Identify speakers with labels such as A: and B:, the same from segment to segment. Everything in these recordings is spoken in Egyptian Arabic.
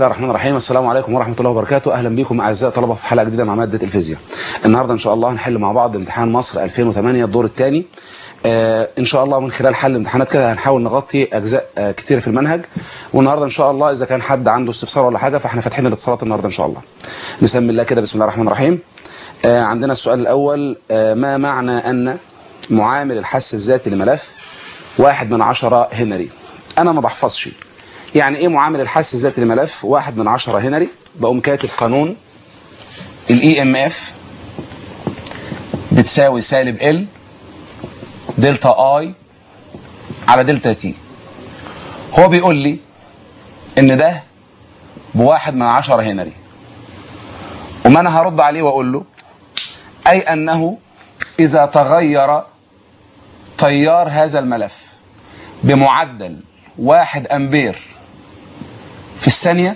A: الله الرحمن الرحيم السلام عليكم ورحمه الله وبركاته اهلا بكم اعزائي طلبه في حلقه جديده مع ماده الفيزياء النهارده ان شاء الله هنحل مع بعض امتحان مصر 2008 الدور الثاني آه ان شاء الله من خلال حل امتحانات كده هنحاول نغطي اجزاء آه كتير في المنهج والنهارده ان شاء الله اذا كان حد عنده استفسار ولا حاجه فاحنا فاتحين الاتصالات النهارده ان شاء الله نسمي الله كده بسم الله الرحمن الرحيم آه عندنا السؤال الاول آه ما معنى ان معامل الحس الذاتي لملف واحد من عشرة هنري انا ما بحفظش يعني ايه معامل الحس الذاتي لملف واحد من عشرة هنري بقوم كاتب قانون الاي ام اف بتساوي سالب ال دلتا اي على دلتا تي هو بيقول لي ان ده بواحد من عشرة هنري وما انا هرد عليه واقول له اي انه اذا تغير تيار هذا الملف بمعدل واحد امبير في الثانية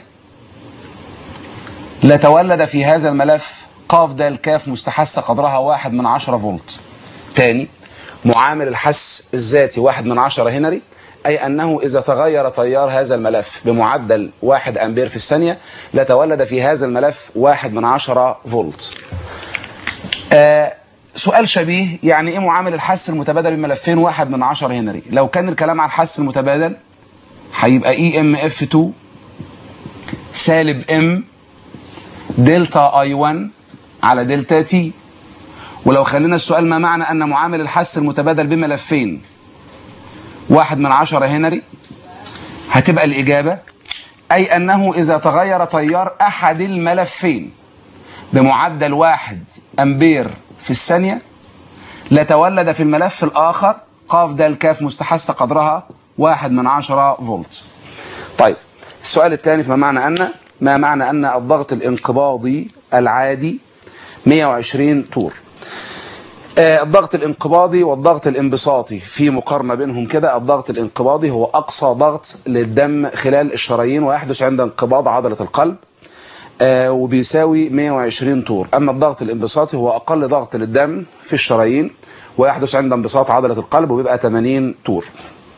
A: لتولد في هذا الملف قاف دال كاف مستحثة قدرها واحد من عشرة فولت تاني معامل الحس الذاتي واحد من عشرة هنري أي أنه إذا تغير تيار هذا الملف بمعدل واحد أمبير في الثانية لتولد في هذا الملف واحد من عشرة فولت آه سؤال شبيه يعني ايه معامل الحس المتبادل بملفين واحد من عشرة هنري لو كان الكلام على الحس المتبادل هيبقى اي ام اف 2 سالب ام دلتا اي 1 على دلتا تي ولو خلينا السؤال ما معنى ان معامل الحس المتبادل بملفين واحد من عشرة هنري هتبقى الاجابة اي انه اذا تغير تيار احد الملفين بمعدل واحد امبير في الثانية لتولد في الملف الاخر قاف دال كاف مستحثة قدرها واحد من عشرة فولت طيب السؤال الثاني فما معنى أن ما معنى أن الضغط الانقباضي العادي 120 طور آه الضغط الانقباضي والضغط الانبساطي في مقارنة بينهم كده الضغط الانقباضي هو أقصى ضغط للدم خلال الشرايين ويحدث عند انقباض عضلة القلب آه وبيساوي 120 طور أما الضغط الانبساطي هو أقل ضغط للدم في الشرايين ويحدث عند انبساط عضلة القلب وبيبقى 80 طور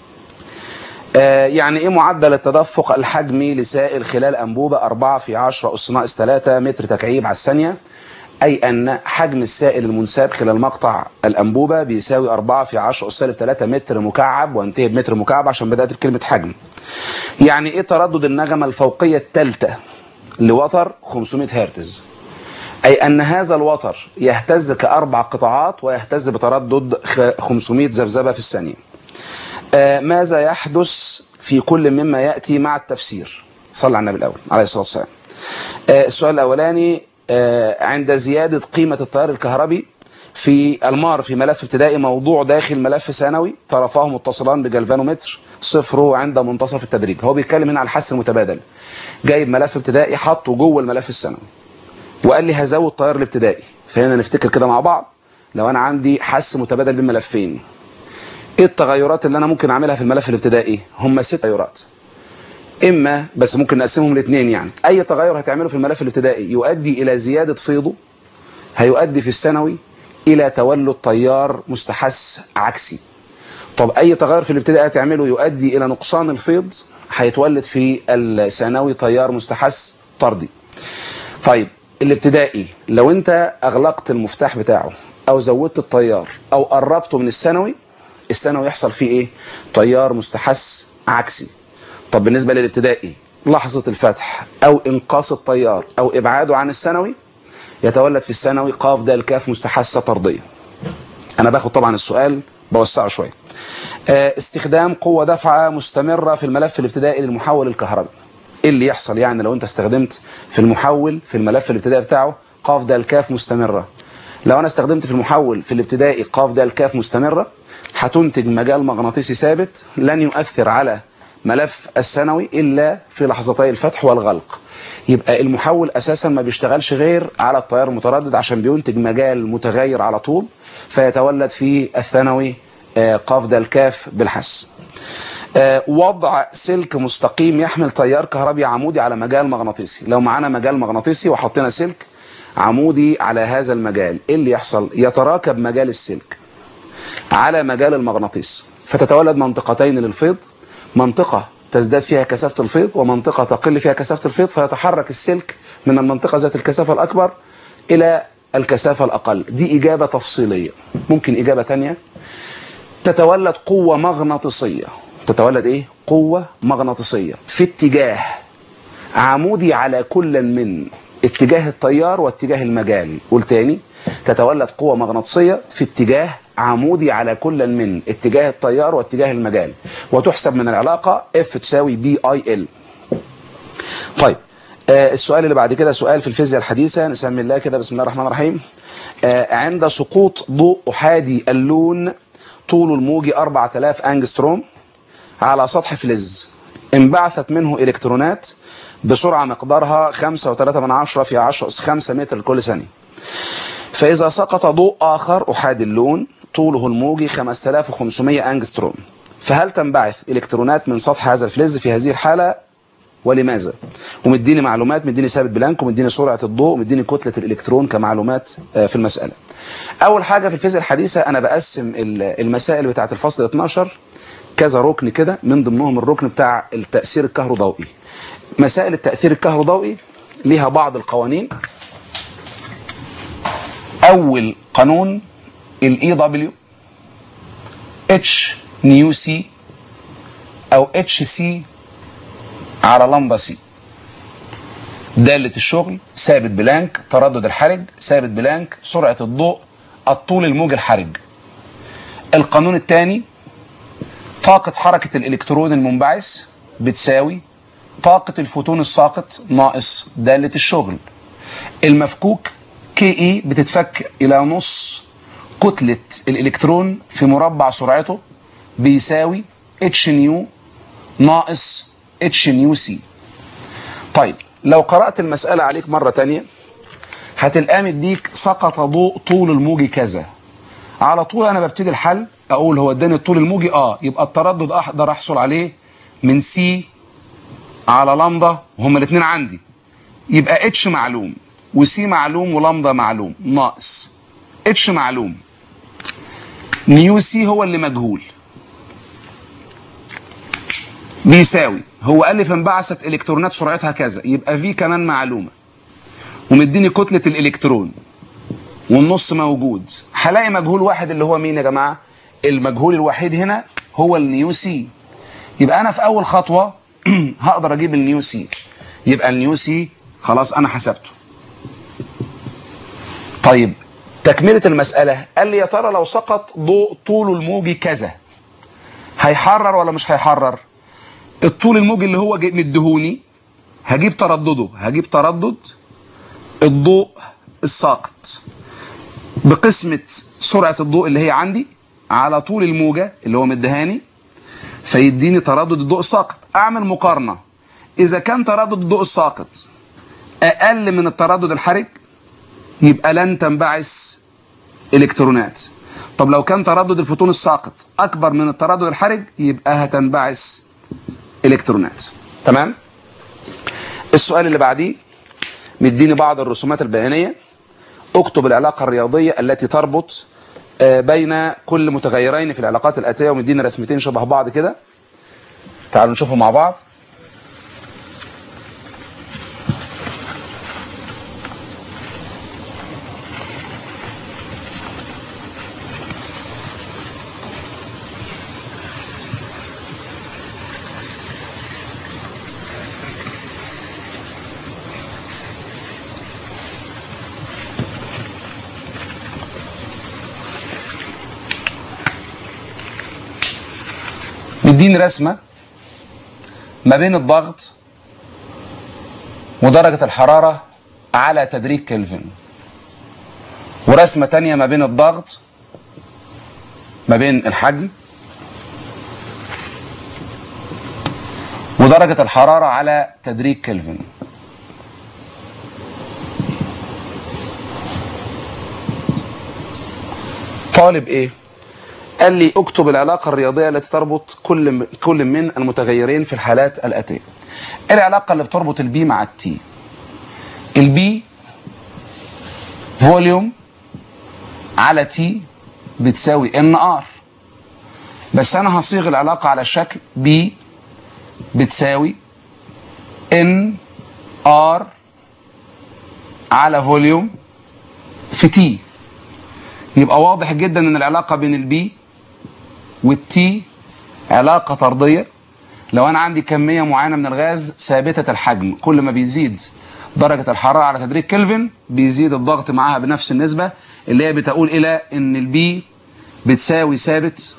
A: يعني ايه معدل التدفق الحجمي لسائل خلال انبوبه 4 في 10 اس ناقص 3 متر تكعيب على الثانيه اي ان حجم السائل المنساب خلال مقطع الانبوبه بيساوي 4 في 10 اس سالب 3 متر مكعب وانتهي بمتر مكعب عشان بدات بكلمه حجم يعني ايه تردد النغمه الفوقيه الثالثه لوتر 500 هرتز اي ان هذا الوتر يهتز كاربع قطاعات ويهتز بتردد 500 ذبذبه في الثانيه آه ماذا يحدث في كل مما يأتي مع التفسير صلى على النبي الأول عليه الصلاة والسلام آه السؤال الأولاني آه عند زيادة قيمة التيار الكهربي في المار في ملف ابتدائي موضوع داخل ملف ثانوي طرفاه متصلان بجلفانومتر صفره عند منتصف التدريج هو بيتكلم هنا على الحس المتبادل جايب ملف ابتدائي حطه جوه الملف الثانوي وقال لي هزود تيار الابتدائي فهنا نفتكر كده مع بعض لو انا عندي حس متبادل بين ملفين ايه التغيرات اللي انا ممكن اعملها في الملف الابتدائي هم ست تغيرات اما بس ممكن نقسمهم لاثنين يعني اي تغير هتعمله في الملف الابتدائي يؤدي الى زياده فيضه هيؤدي في الثانوي الى تولد تيار مستحث عكسي طب اي تغير في الابتدائي هتعمله يؤدي الى نقصان الفيض هيتولد في الثانوي تيار مستحث طردي طيب الابتدائي لو انت اغلقت المفتاح بتاعه او زودت التيار او قربته من الثانوي الثانوي يحصل فيه ايه تيار مستحث عكسي طب بالنسبه للابتدائي لحظه الفتح او انقاص التيار او ابعاده عن الثانوي يتولد في الثانوي قاف دال كاف مستحثه طرديه انا باخد طبعا السؤال بوسعه شويه استخدام قوه دفعه مستمره في الملف الابتدائي للمحول الكهربي ايه اللي يحصل يعني لو انت استخدمت في المحول في الملف الابتدائي بتاعه قاف دال كاف مستمره لو انا استخدمت في المحول في الابتدائي قاف دال كاف مستمره هتنتج مجال مغناطيسي ثابت لن يؤثر على ملف الثانوي الا في لحظتي الفتح والغلق يبقى المحول اساسا ما بيشتغلش غير على التيار المتردد عشان بينتج مجال متغير على طول فيتولد في الثانوي قاف دال كاف بالحس وضع سلك مستقيم يحمل تيار كهربي عمودي على مجال مغناطيسي لو معانا مجال مغناطيسي وحطينا سلك عمودي على هذا المجال ايه اللي يحصل يتراكب مجال السلك على مجال المغناطيس فتتولد منطقتين للفيض منطقة تزداد فيها كثافة الفيض ومنطقة تقل فيها كثافة الفيض فيتحرك السلك من المنطقة ذات الكثافة الأكبر إلى الكثافة الأقل دي إجابة تفصيلية ممكن إجابة تانية تتولد قوة مغناطيسية تتولد إيه؟ قوة مغناطيسية في اتجاه عمودي على كل من اتجاه التيار واتجاه المجال قول تاني تتولد قوة مغناطيسية في اتجاه عمودي على كل من اتجاه التيار واتجاه المجال وتحسب من العلاقة F تساوي بي اي ال طيب آه السؤال اللي بعد كده سؤال في الفيزياء الحديثة نسمي الله كده بسم الله الرحمن الرحيم آه عند سقوط ضوء أحادي اللون طوله الموجي 4000 أنجستروم على سطح فلز انبعثت منه إلكترونات بسرعة مقدارها 5.3 من عشرة في 10 أس 5 متر لكل ثانية فإذا سقط ضوء آخر أحادي اللون طوله الموجي 5500 أنجستروم فهل تنبعث إلكترونات من سطح هذا الفلز في هذه الحالة ولماذا؟ ومديني معلومات مديني ثابت بلانك ومديني سرعة الضوء ومديني كتلة الإلكترون كمعلومات في المسألة أول حاجة في الفيزياء الحديثة أنا بقسم المسائل بتاعة الفصل 12 كذا ركن كده من ضمنهم الركن بتاع التأثير الكهروضوئي مسائل التأثير الكهروضوئي ليها بعض القوانين أول قانون الاي دبليو اتش نيو سي أو اتش سي على لمبة سي دالة الشغل ثابت بلانك تردد الحرج ثابت بلانك سرعة الضوء الطول الموجي الحرج القانون الثاني طاقة حركة الإلكترون المنبعث بتساوي طاقة الفوتون الساقط ناقص دالة الشغل المفكوك كي اي بتتفك إلى نص كتلة الإلكترون في مربع سرعته بيساوي اتش نيو ناقص اتش نيو سي طيب لو قرأت المسألة عليك مرة تانية هتلقاه مديك سقط ضوء طول الموجي كذا على طول انا ببتدي الحل اقول هو اداني الطول الموجي اه يبقى التردد اقدر احصل عليه من سي على لمبدا وهما الاثنين عندي يبقى اتش معلوم وسي معلوم ولمبدا معلوم ناقص اتش معلوم نيو سي هو اللي مجهول بيساوي هو قال لي فانبعثت الكترونات سرعتها كذا يبقى في كمان معلومه ومديني كتله الالكترون والنص موجود هلاقي مجهول واحد اللي هو مين يا جماعه المجهول الوحيد هنا هو النيو سي يبقى انا في اول خطوه هقدر اجيب النيو سي يبقى النيو سي خلاص انا حسبته طيب تكمله المساله قال لي يا ترى لو سقط ضوء طوله الموجي كذا هيحرر ولا مش هيحرر الطول الموجي اللي هو مديهوني هجيب تردده هجيب تردد الضوء الساقط بقسمة سرعة الضوء اللي هي عندي على طول الموجة اللي هو مدهاني فيديني تردد الضوء الساقط أعمل مقارنة إذا كان تردد الضوء الساقط أقل من التردد الحرج يبقى لن تنبعث إلكترونات طب لو كان تردد الفوتون الساقط أكبر من التردد الحرج يبقى هتنبعث إلكترونات تمام السؤال اللي بعديه مديني بعض الرسومات البيانية اكتب العلاقة الرياضية التي تربط بين كل متغيرين في العلاقات الآتية ومدينا رسمتين شبه بعض كده تعالوا نشوفهم مع بعض مدين رسمة ما بين الضغط ودرجة الحرارة على تدريج كلفن ورسمة تانية ما بين الضغط ما بين الحجم ودرجة الحرارة على تدريج كلفن طالب ايه قال لي اكتب العلاقة الرياضية التي تربط كل كل من المتغيرين في الحالات الآتية. العلاقة اللي بتربط البي مع التي. البي فوليوم على تي بتساوي ان ار. بس انا هصيغ العلاقة على شكل بي بتساوي ان ار على فوليوم في تي يبقى واضح جدا ان العلاقه بين البي والتي علاقه طرديه لو انا عندي كميه معينه من الغاز ثابته الحجم كل ما بيزيد درجه الحراره على تدريج كلفن بيزيد الضغط معاها بنفس النسبه اللي هي بتقول الى ان البي بتساوي ثابت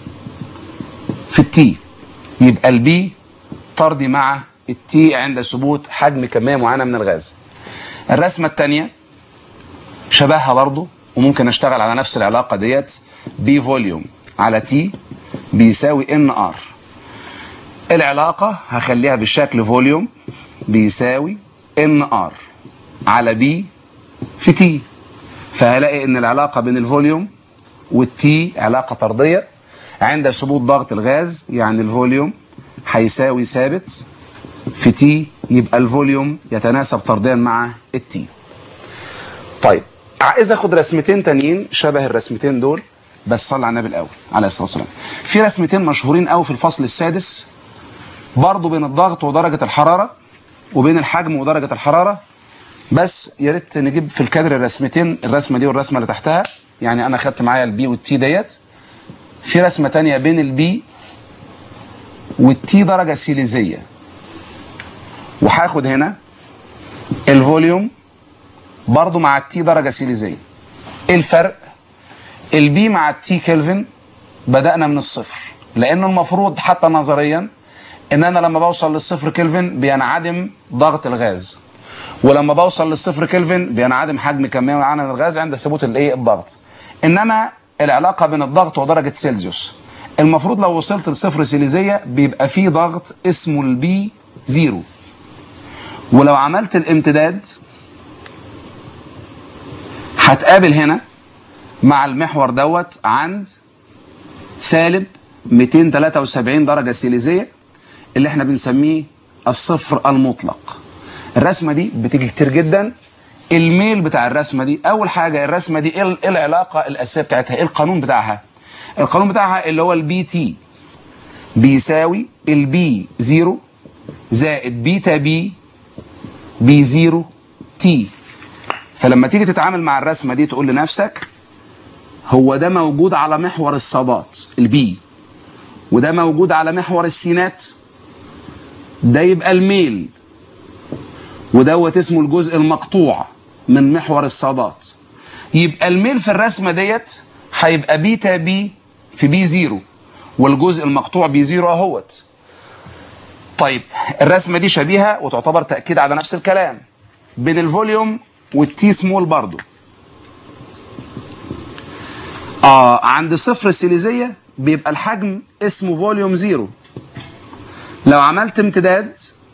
A: في التي يبقى البي طردي مع التي عند ثبوت حجم كميه معينه من الغاز الرسمه الثانيه شبهها برضو وممكن اشتغل على نفس العلاقه ديت بي فوليوم على تي بيساوي ان ار العلاقه هخليها بالشكل فوليوم بيساوي ان ار على بي في تي فهلاقي ان العلاقه بين الفوليوم والتي علاقه طرديه عند ثبوت ضغط الغاز يعني الفوليوم هيساوي ثابت في تي يبقى الفوليوم يتناسب طرديا مع التي طيب عايز اخد رسمتين تانيين شبه الرسمتين دول بس صلى على النبي الاول عليه الصلاه والسلام في رسمتين مشهورين قوي في الفصل السادس برضه بين الضغط ودرجه الحراره وبين الحجم ودرجه الحراره بس يا ريت نجيب في الكادر الرسمتين الرسمه دي والرسمه اللي تحتها يعني انا خدت معايا البي والتي ديت في رسمه تانية بين البي والتي درجه سيليزيه وهاخد هنا الفوليوم برضو مع التي درجة سيليزية ايه الفرق البي مع التي كلفن بدأنا من الصفر لأن المفروض حتى نظريا ان انا لما بوصل للصفر كلفن بينعدم ضغط الغاز ولما بوصل للصفر كلفن بينعدم حجم كمية معينة من الغاز عند ثبوت الايه الضغط انما العلاقة بين الضغط ودرجة سيلزيوس المفروض لو وصلت لصفر سيليزية بيبقى فيه ضغط اسمه البي زيرو ولو عملت الامتداد هتقابل هنا مع المحور دوت عند سالب 273 درجة سيليزية اللي احنا بنسميه الصفر المطلق الرسمة دي بتيجي كتير جدا الميل بتاع الرسمة دي أول حاجة الرسمة دي ايه العلاقة الأساسية بتاعتها ايه القانون بتاعها القانون بتاعها اللي هو البي تي بيساوي البي زيرو زائد بيتا بي بي زيرو تي فلما تيجي تتعامل مع الرسمه دي تقول لنفسك هو ده موجود على محور الصادات البي وده موجود على محور السينات ده يبقى الميل ودوت اسمه الجزء المقطوع من محور الصادات يبقى الميل في الرسمه ديت هيبقى بيتا بي في بي زيرو والجزء المقطوع بي زيرو اهوت طيب الرسمه دي شبيهه وتعتبر تاكيد على نفس الكلام بين الفوليوم والتي سمول برضو اه عند صفر السيليزيه بيبقى الحجم اسمه فوليوم زيرو لو عملت امتداد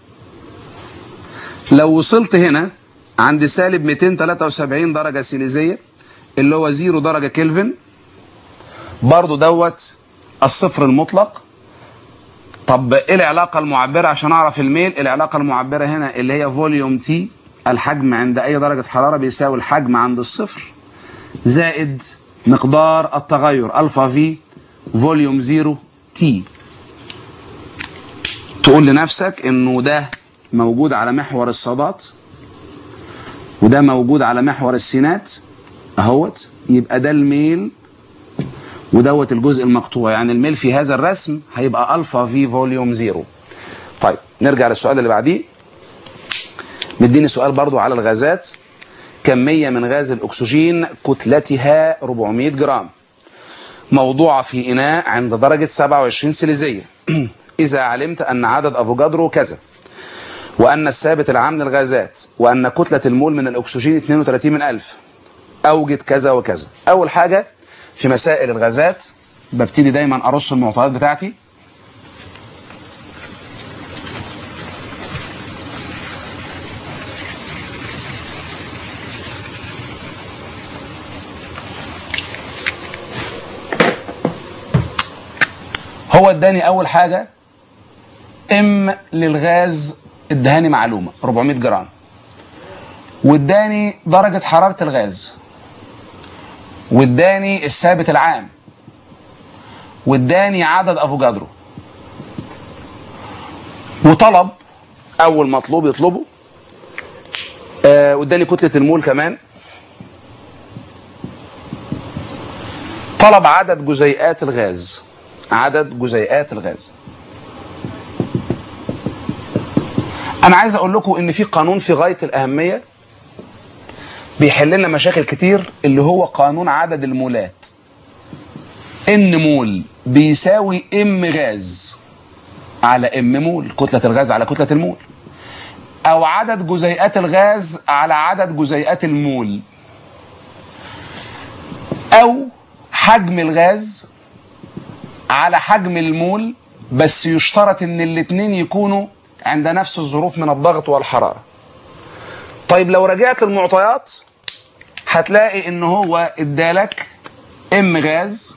A: لو وصلت هنا عند سالب 273 درجه سيليزيه اللي هو زيرو درجه كلفن برضو دوت الصفر المطلق طب ايه العلاقه المعبره عشان اعرف الميل العلاقه المعبره هنا اللي هي فوليوم تي الحجم عند اي درجه حراره بيساوي الحجم عند الصفر زائد مقدار التغير الفا في فوليوم زيرو تي تقول لنفسك انه ده موجود على محور الصادات وده موجود على محور السينات اهوت يبقى ده الميل ودوت الجزء المقطوع يعني الميل في هذا الرسم هيبقى الفا في فوليوم زيرو طيب نرجع للسؤال اللي بعديه مديني سؤال برضو على الغازات كمية من غاز الأكسجين كتلتها 400 جرام موضوعة في إناء عند درجة 27 سيليزية إذا علمت أن عدد أفوجادرو كذا وأن الثابت العام للغازات وأن كتلة المول من الأكسجين 32 من ألف أوجد كذا وكذا أول حاجة في مسائل الغازات ببتدي دايما أرص المعطيات بتاعتي هو اداني اول حاجه ام للغاز ادهاني معلومه 400 جرام واداني درجه حراره الغاز واداني الثابت العام واداني عدد افوجادرو وطلب اول مطلوب يطلبه آه، واداني كتله المول كمان طلب عدد جزيئات الغاز عدد جزيئات الغاز انا عايز اقول لكم ان في قانون في غايه الاهميه بيحل لنا مشاكل كتير اللي هو قانون عدد المولات ان مول بيساوي ام غاز على ام مول كتله الغاز على كتله المول او عدد جزيئات الغاز على عدد جزيئات المول او حجم الغاز على حجم المول بس يشترط ان الاتنين يكونوا عند نفس الظروف من الضغط والحرارة طيب لو رجعت المعطيات هتلاقي ان هو ادالك ام غاز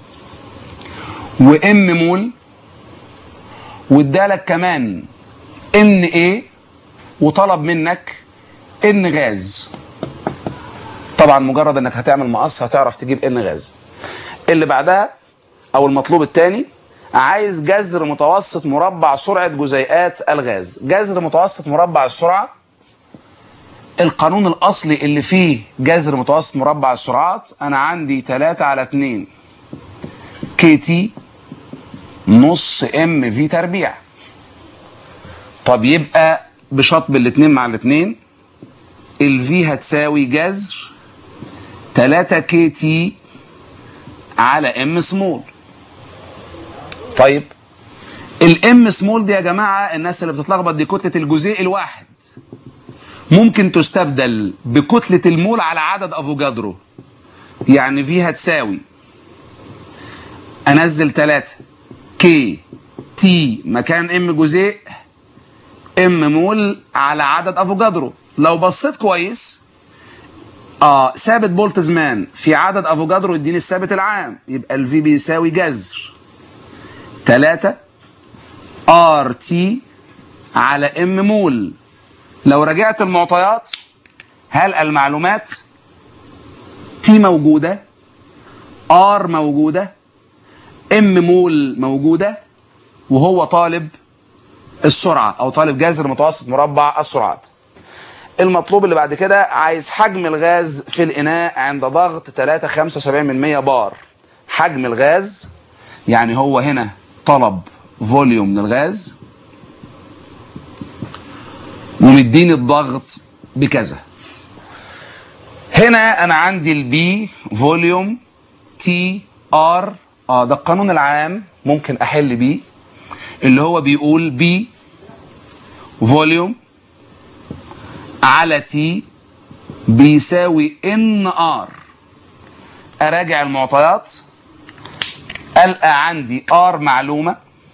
A: وام مول وادالك كمان ان ايه وطلب منك ان غاز طبعا مجرد انك هتعمل مقص هتعرف تجيب ان غاز اللي بعدها او المطلوب الثاني عايز جذر متوسط مربع سرعة جزيئات الغاز جذر متوسط مربع السرعة القانون الأصلي اللي فيه جذر متوسط مربع السرعات أنا عندي 3 على 2 كي تي نص ام في تربيع طب يبقى بشطب الاتنين مع الاتنين الفي هتساوي جذر 3 كي تي على ام سمول طيب الام سمول دي يا جماعه الناس اللي بتتلخبط دي كتله الجزيء الواحد ممكن تستبدل بكتله المول على عدد افوجادرو يعني في هتساوي انزل 3 كي تي مكان ام جزيء ام مول على عدد افوجادرو لو بصيت كويس اه ثابت بولتزمان في عدد افوجادرو يديني الثابت العام يبقى الفي بيساوي جذر 3 ار تي على ام مول لو رجعت المعطيات هل المعلومات تي موجودة ار موجودة ام مول موجودة وهو طالب السرعة او طالب جذر متوسط مربع السرعات المطلوب اللي بعد كده عايز حجم الغاز في الإناء عند ضغط 3.75% بار حجم الغاز يعني هو هنا طلب فوليوم من الغاز ومديني الضغط بكذا هنا انا عندي البي فوليوم تي ار اه ده القانون العام ممكن احل بيه اللي هو بيقول بي فوليوم على تي بيساوي ان ار اراجع المعطيات القى عندي ار معلومه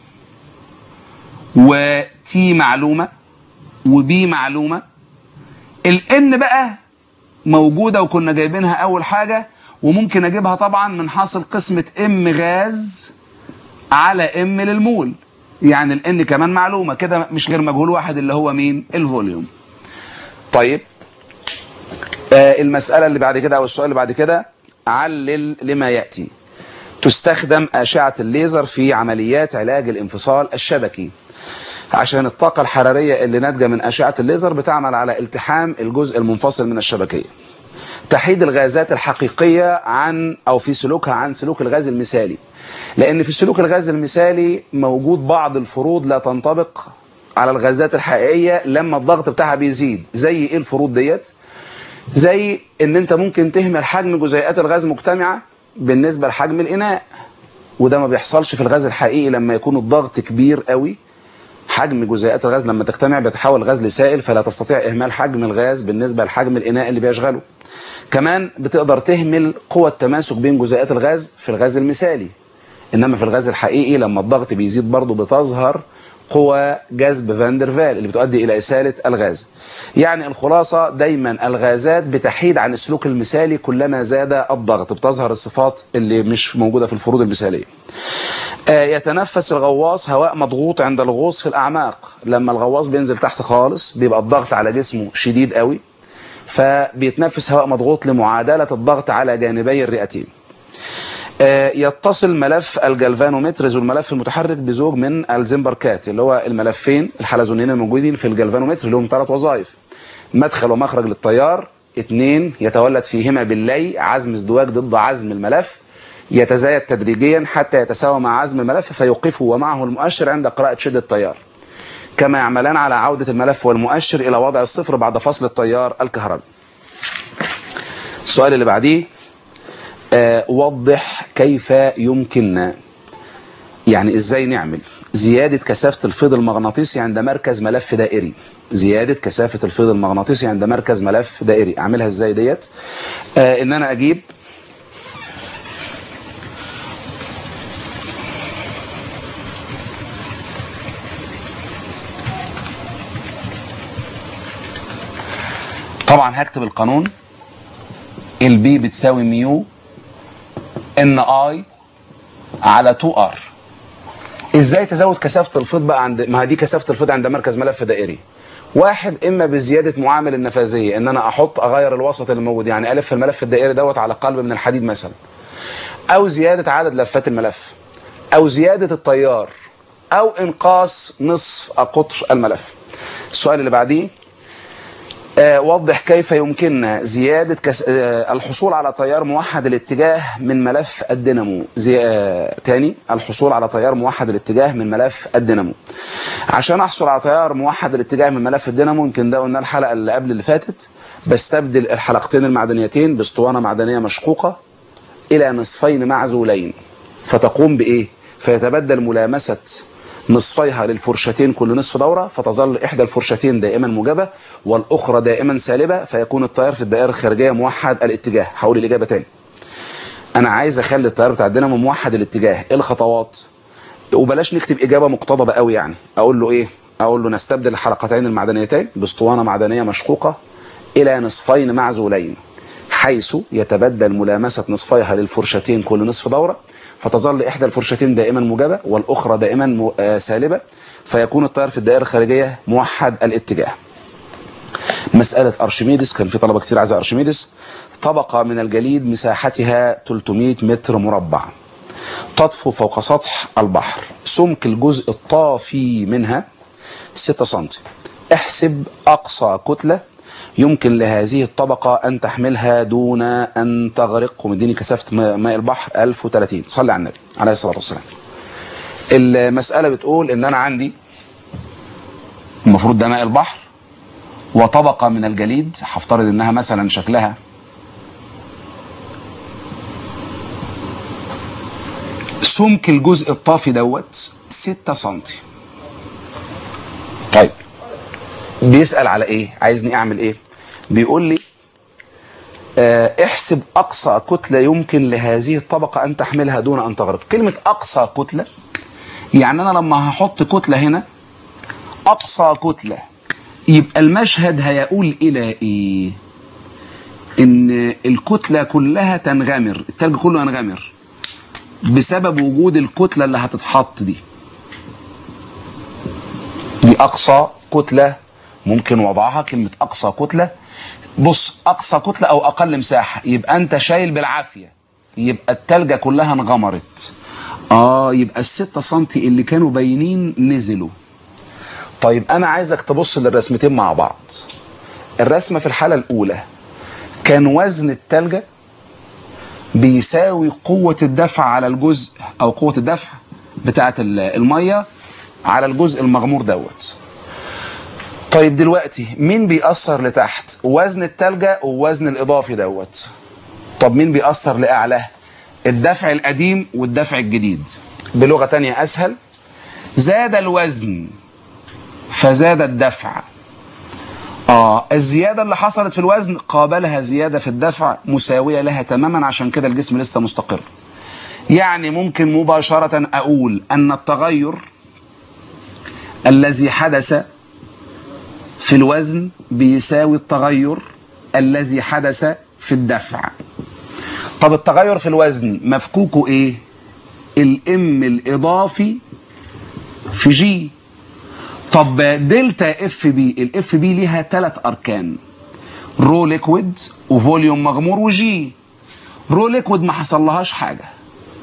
A: وتي معلومه وبي معلومه الان بقى موجوده وكنا جايبينها اول حاجه وممكن اجيبها طبعا من حاصل قسمه ام غاز على ام للمول يعني الان كمان معلومه كده مش غير مجهول واحد اللي هو مين الفوليوم طيب آه المسألة اللي بعد كده أو السؤال اللي بعد كده علل لما يأتي تستخدم أشعة الليزر في عمليات علاج الانفصال الشبكي عشان الطاقة الحرارية اللي ناتجة من أشعة الليزر بتعمل على التحام الجزء المنفصل من الشبكية تحيد الغازات الحقيقية عن أو في سلوكها عن سلوك الغاز المثالي لأن في سلوك الغاز المثالي موجود بعض الفروض لا تنطبق على الغازات الحقيقية لما الضغط بتاعها بيزيد زي ايه الفروض ديت زي ان انت ممكن تهمل حجم جزيئات الغاز مجتمعة بالنسبة لحجم الاناء وده ما بيحصلش في الغاز الحقيقي لما يكون الضغط كبير قوي حجم جزيئات الغاز لما تجتمع بيتحول الغاز لسائل فلا تستطيع اهمال حجم الغاز بالنسبة لحجم الاناء اللي بيشغله كمان بتقدر تهمل قوة التماسك بين جزيئات الغاز في الغاز المثالي انما في الغاز الحقيقي لما الضغط بيزيد برضه بتظهر قوى جذب فاندرفال اللي بتؤدي الى اساله الغاز. يعني الخلاصه دايما الغازات بتحيد عن السلوك المثالي كلما زاد الضغط بتظهر الصفات اللي مش موجوده في الفروض المثاليه. آه يتنفس الغواص هواء مضغوط عند الغوص في الاعماق، لما الغواص بينزل تحت خالص بيبقى الضغط على جسمه شديد قوي فبيتنفس هواء مضغوط لمعادله الضغط على جانبي الرئتين. آه، يتصل ملف الجلفانومتر والملف المتحرك بزوج من الزمبركات اللي هو الملفين الحلزونين الموجودين في الجلفانومتر اللي هم ثلاث وظائف مدخل ومخرج للتيار اثنين يتولد فيهما باللي عزم ازدواج ضد عزم الملف يتزايد تدريجيا حتى يتساوى مع عزم الملف فيوقفه ومعه المؤشر عند قراءة شدة التيار كما يعملان على عودة الملف والمؤشر إلى وضع الصفر بعد فصل التيار الكهربي السؤال اللي بعديه آه وضح كيف يمكننا يعني ازاي نعمل زيادة كثافة الفيض المغناطيسي عند مركز ملف دائري زيادة كثافة الفيض المغناطيسي عند مركز ملف دائري اعملها ازاي ديت آه ان انا اجيب طبعا هكتب القانون البي بتساوي ميو ان اي على 2 ار ازاي تزود كثافه الفيض بقى عند ما هي دي كثافه الفيض عند مركز ملف دائري واحد اما بزياده معامل النفاذيه ان انا احط اغير الوسط اللي موجود يعني الف الملف الدائري دوت على قلب من الحديد مثلا او زياده عدد لفات الملف او زياده التيار او انقاص نصف قطر الملف السؤال اللي بعديه آه، وضح كيف يمكننا زيادة كس... آه، الحصول على تيار موحد الاتجاه من ملف الدينامو زي... آه، تاني الحصول على تيار موحد الاتجاه من ملف الدينامو عشان احصل على تيار موحد الاتجاه من ملف الدينامو يمكن ده قلنا الحلقة اللي قبل اللي فاتت بستبدل الحلقتين المعدنيتين باسطوانة معدنية مشقوقة الى نصفين معزولين فتقوم بايه فيتبدل ملامسة نصفيها للفرشتين كل نصف دورة فتظل إحدى الفرشتين دائما موجبة والأخرى دائما سالبة فيكون التيار في الدائرة الخارجية موحد الاتجاه هقول الإجابة تاني أنا عايز أخلي التيار بتاع الدينامو موحد الاتجاه إيه الخطوات وبلاش نكتب إجابة مقتضبة قوي يعني أقول له إيه أقول له نستبدل الحلقتين المعدنيتين باسطوانة معدنية مشقوقة إلى نصفين معزولين حيث يتبدل ملامسة نصفيها للفرشتين كل نصف دورة فتظل إحدى الفرشتين دائما موجبة والأخرى دائما م- آه سالبة فيكون التيار في الدائرة الخارجية موحد الاتجاه مسألة أرشميدس كان في طلبة كتير عايزة أرشميدس طبقة من الجليد مساحتها 300 متر مربع تطفو فوق سطح البحر سمك الجزء الطافي منها 6 سم احسب أقصى كتلة يمكن لهذه الطبقة أن تحملها دون أن تغرق ومديني كثافة ماء ماء البحر 1030 صلي على النبي عليه الصلاة والسلام المسألة بتقول إن أنا عندي المفروض ده ماء البحر وطبقة من الجليد هفترض إنها مثلا شكلها سمك الجزء الطافي دوت 6 سم طيب بيسأل على ايه عايزني اعمل ايه بيقول لي آه، احسب اقصى كتلة يمكن لهذه الطبقة ان تحملها دون ان تغرق كلمة اقصى كتلة يعني انا لما هحط كتلة هنا اقصى كتلة يبقى المشهد هيقول الى ايه ان الكتلة كلها تنغمر التلج كله ينغمر بسبب وجود الكتلة اللي هتتحط دي دي اقصى كتلة ممكن وضعها كلمة اقصى كتلة بص اقصى كتلة او اقل مساحة يبقى انت شايل بالعافية يبقى التلجة كلها انغمرت اه يبقى الستة سنتي اللي كانوا باينين نزلوا طيب انا عايزك تبص للرسمتين مع بعض الرسمة في الحالة الاولى كان وزن التلجة بيساوي قوة الدفع على الجزء او قوة الدفع بتاعة ال- المية على الجزء المغمور دوت طيب دلوقتي مين بيأثر لتحت وزن التلجة ووزن الإضافي دوت طب مين بيأثر لأعلاه الدفع القديم والدفع الجديد بلغة تانية أسهل زاد الوزن فزاد الدفع آه الزيادة اللي حصلت في الوزن قابلها زيادة في الدفع مساوية لها تماما عشان كده الجسم لسه مستقر يعني ممكن مباشرة أقول أن التغير الذي حدث في الوزن بيساوي التغير الذي حدث في الدفع طب التغير في الوزن مفكوكه ايه الام الاضافي في جي طب دلتا اف بي الاف بي ليها ثلاث اركان رو ليكويد وفوليوم مغمور وجي رو ليكويد ما حصلهاش حاجه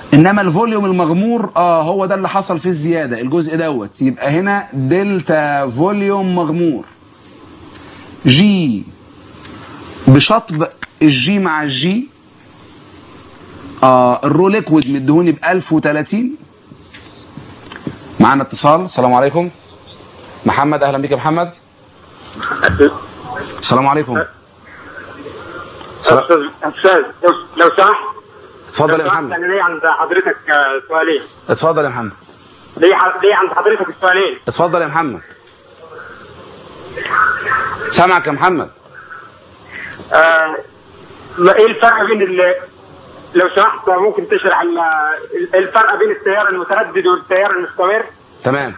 A: انما الفوليوم المغمور اه هو ده اللي حصل فيه الزياده الجزء دوت يبقى هنا دلتا فوليوم مغمور جي بشطب الجي مع الجي آه الرو ليكويد مدهوني ب 1030 معانا اتصال السلام عليكم محمد اهلا بك يا محمد السلام عليكم سلام.
B: استاذ استاذ لو لو سمحت
A: اتفضل
B: لو
A: يا
B: سمحت
A: محمد
B: انا لي عند حضرتك آه، سؤالين
A: اتفضل يا محمد
B: لي ح- لي عند حضرتك سؤالين
A: اتفضل يا محمد سامعك يا محمد
B: آه، ما ايه الفرق بين ال لو سمحت ممكن تشرح ال- ال- الفرق بين التيار المتردد والتيار المستمر
A: تمام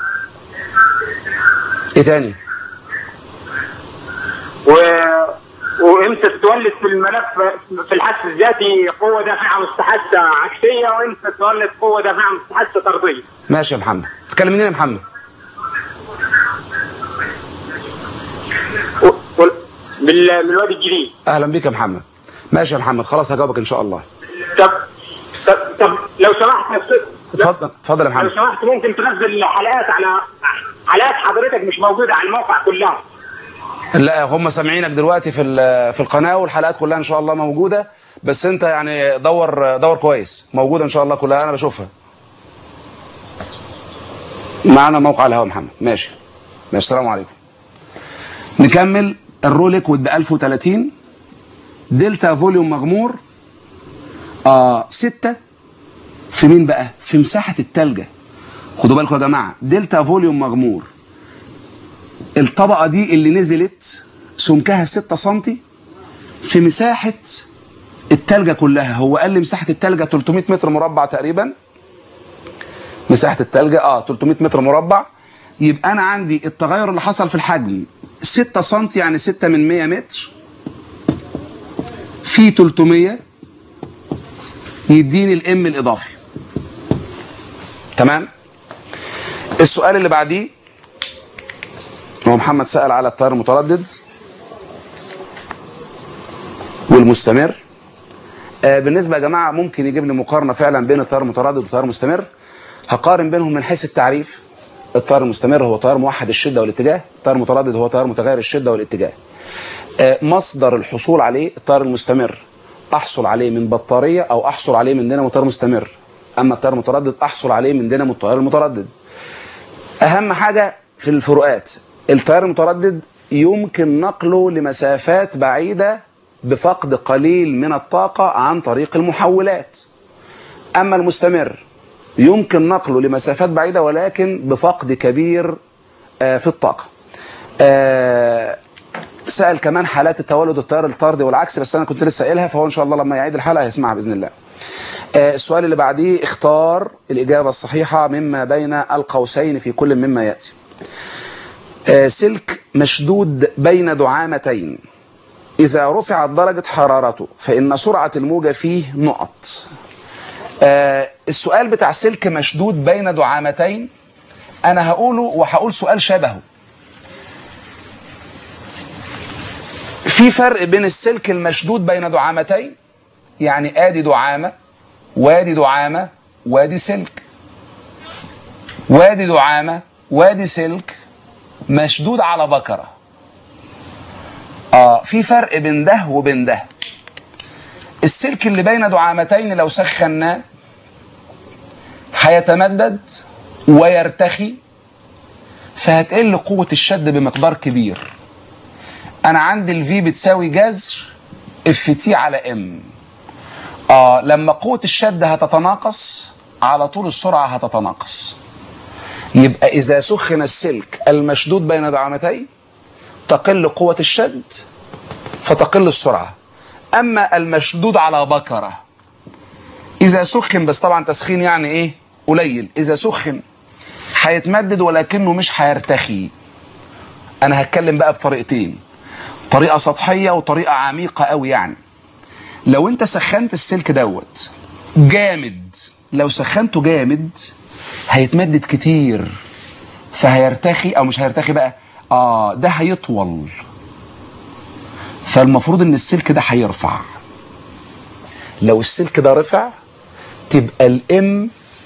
A: ايه تاني
B: و وامتى تولد في الملف في الحث الذاتي قوه دافعه مستحثه عكسيه وامتى تولد قوه دافعه مستحثه طرديه
A: ماشي يا محمد تتكلم منين يا محمد
B: و- و- بال- من الوادي الجديد
A: اهلا بك يا محمد ماشي يا محمد خلاص هجاوبك ان شاء الله
B: طب طب, طب لو سمحت يا أستاذ-
A: اتفضل اتفضل يا
B: لو
A: محمد
B: سمحت ممكن تنزل حلقات على حلقات حضرتك مش موجوده على الموقع كلها
A: لا هم سامعينك دلوقتي في ال- في القناه والحلقات كلها ان شاء الله موجوده بس انت يعني دور دور كويس موجوده ان شاء الله كلها انا بشوفها معانا موقع الهوا محمد ماشي ماشي السلام عليكم نكمل الرو ليكويد ب 1030 دلتا فوليوم مغمور آه 6 في مين بقى؟ في مساحه التلجه خدوا بالكم يا جماعه دلتا فوليوم مغمور الطبقه دي اللي نزلت سمكها 6 سم في مساحه التلجه كلها هو قال لي مساحه التلجه 300 متر مربع تقريبا مساحه التلجه اه 300 متر مربع يبقى انا عندي التغير اللي حصل في الحجم 6 سم يعني 6 من 100 متر في 300 يديني الام الاضافي تمام السؤال اللي بعديه هو محمد سأل على التيار المتردد والمستمر آه بالنسبة يا جماعة ممكن يجيب لي مقارنة فعلا بين التيار المتردد والتيار المستمر هقارن بينهم من حيث التعريف التيار المستمر هو تيار موحد الشدة والاتجاه التيار المتردد هو تيار متغير الشدة والاتجاه آه مصدر الحصول عليه التيار المستمر أحصل عليه من بطارية أو أحصل عليه من دينامو تيار مستمر أما التيار المتردد أحصل عليه من دينامو التيار المتردد اهم حاجه في الفروقات التيار المتردد يمكن نقله لمسافات بعيده بفقد قليل من الطاقه عن طريق المحولات اما المستمر يمكن نقله لمسافات بعيده ولكن بفقد كبير آه، في الطاقه آه، سأل كمان حالات التولد التيار الطردي والعكس بس انا كنت لسه قايلها فهو ان شاء الله لما يعيد الحلقه هيسمعها باذن الله آه، السؤال اللي بعديه اختار الإجابة الصحيحة مما بين القوسين في كل مما يأتي آه، سلك مشدود بين دعامتين إذا رفعت درجة حرارته فإن سرعة الموجة فيه نقط آه، السؤال بتاع سلك مشدود بين دعامتين أنا هقوله وهقول سؤال شبهه في فرق بين السلك المشدود بين دعامتين يعني ادي دعامه وادي دعامه وادي سلك وادي دعامه وادي سلك مشدود على بكره اه في فرق بين ده وبين ده السلك اللي بين دعامتين لو سخناه هيتمدد ويرتخي فهتقل قوة الشد بمقدار كبير انا عندي الفي بتساوي جذر اف تي على ام اه لما قوة الشد هتتناقص على طول السرعة هتتناقص يبقى إذا سخن السلك المشدود بين دعامتين تقل قوة الشد فتقل السرعة أما المشدود على بكرة إذا سخن بس طبعا تسخين يعني إيه قليل إذا سخن هيتمدد ولكنه مش هيرتخي أنا هتكلم بقى بطريقتين طريقة سطحية وطريقة عميقة قوي يعني لو انت سخنت السلك دوت جامد لو سخنته جامد هيتمدد كتير فهيرتخي او مش هيرتخي بقى اه ده هيطول فالمفروض ان السلك ده هيرفع لو السلك ده رفع تبقى الام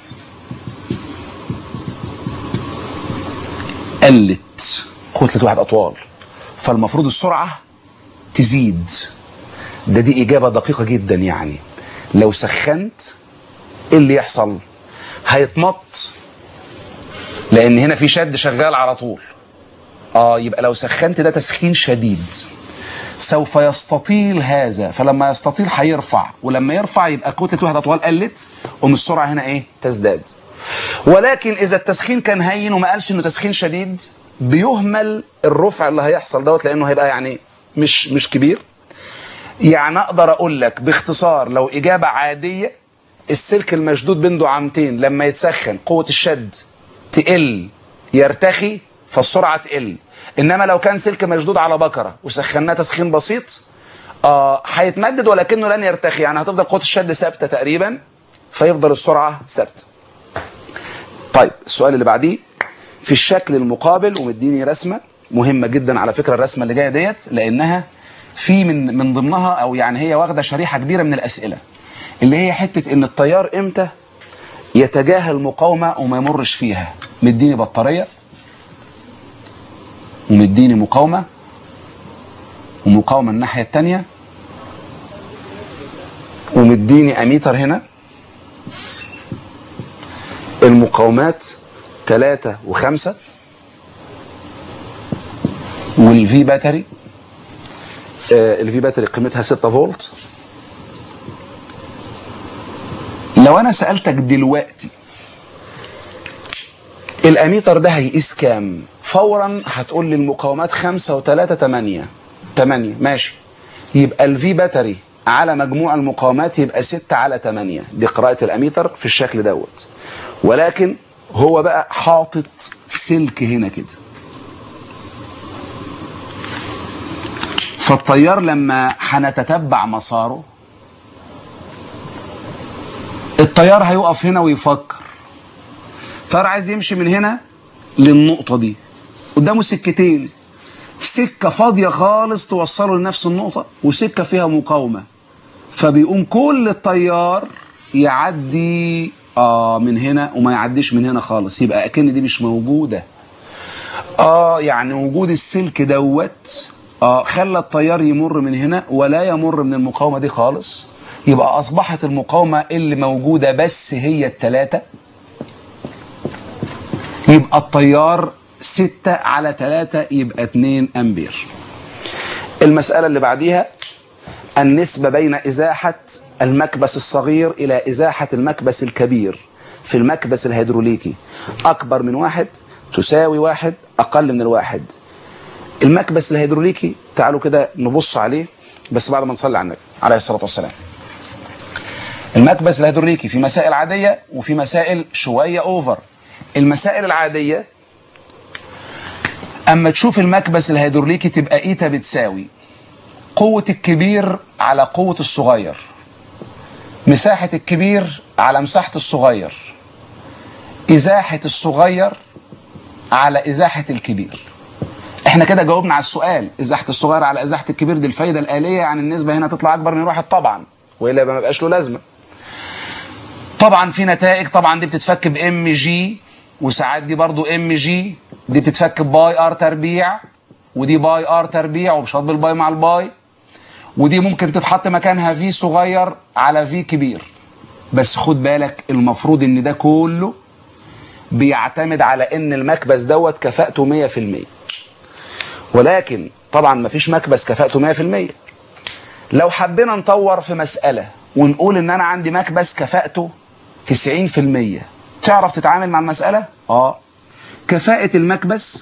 A: قلت كتلة واحد أطوال فالمفروض السرعة تزيد ده دي إجابة دقيقة جدا يعني لو سخنت إيه اللي يحصل هيتمط لأن هنا في شد شغال على طول آه يبقى لو سخنت ده تسخين شديد سوف يستطيل هذا فلما يستطيل هيرفع ولما يرفع يبقى كتلة واحد أطوال قلت ومن السرعة هنا إيه تزداد ولكن إذا التسخين كان هين وما قالش إنه تسخين شديد بيهمل الرفع اللي هيحصل دوت لأنه هيبقى يعني مش مش كبير يعني أقدر أقول لك باختصار لو إجابة عادية السلك المشدود بين دعامتين لما يتسخن قوة الشد تقل يرتخي فالسرعة تقل انما لو كان سلك مشدود على بكره وسخناه تسخين بسيط اه هيتمدد ولكنه لن يرتخي يعني هتفضل قوه الشد ثابته تقريبا فيفضل السرعه ثابته. طيب السؤال اللي بعديه في الشكل المقابل ومديني رسمه مهمه جدا على فكره الرسمه اللي جايه ديت لانها في من من ضمنها او يعني هي واخده شريحه كبيره من الاسئله اللي هي حته ان التيار امتى يتجاهل مقاومه وما يمرش فيها مديني بطاريه ومديني مقاومة ومقاومة الناحية التانية ومديني أميتر هنا المقاومات ثلاثة وخمسة والفي باتري آه الفي باتري قيمتها 6 فولت لو أنا سألتك دلوقتي الاميتر ده هيقيس كام فورا هتقول لي المقاومات 5 و3 8 8 ماشي يبقى الفي باتري على مجموع المقاومات يبقى 6 على 8 دي قراءة الاميتر في الشكل دوت ولكن هو بقى حاطط سلك هنا كده فالتيار لما هنتتبع مساره التيار هيقف هنا ويفكر الطيار عايز يمشي من هنا للنقطة دي قدامه سكتين سكة فاضية خالص توصله لنفس النقطة وسكة فيها مقاومة فبيقوم كل التيار يعدي آه من هنا وما يعديش من هنا خالص يبقى أكن دي مش موجودة آه يعني وجود السلك دوت آه خلى التيار يمر من هنا ولا يمر من المقاومة دي خالص يبقى أصبحت المقاومة اللي موجودة بس هي التلاتة يبقى التيار 6 على 3 يبقى 2 أمبير المسألة اللي بعديها النسبة بين إزاحة المكبس الصغير إلى إزاحة المكبس الكبير في المكبس الهيدروليكي أكبر من واحد تساوي واحد أقل من الواحد المكبس الهيدروليكي تعالوا كده نبص عليه بس بعد ما نصلي على النبي عليه الصلاة والسلام المكبس الهيدروليكي في مسائل عادية وفي مسائل شوية أوفر المسائل العادية أما تشوف المكبس الهيدروليكي تبقى إيتا بتساوي قوة الكبير على قوة الصغير مساحة الكبير على مساحة الصغير إزاحة الصغير على إزاحة الكبير احنا كده جاوبنا على السؤال إزاحة الصغير على إزاحة الكبير دي الفايدة الآلية يعني النسبة هنا تطلع أكبر من واحد طبعا وإلا ما بقاش له لازمة طبعا في نتائج طبعا دي بتتفك بام جي وساعات دي برضو ام جي دي بتتفك باي ار تربيع ودي باي ار تربيع وبشرط بالباي مع الباي ودي ممكن تتحط مكانها في صغير على في كبير بس خد بالك المفروض ان ده كله بيعتمد على ان المكبس دوت كفاءته 100% ولكن طبعا مفيش مكبس كفاءته 100% لو حبينا نطور في مسألة ونقول ان انا عندي مكبس كفاءته 90% تعرف تتعامل مع المسألة؟ اه كفاءة المكبس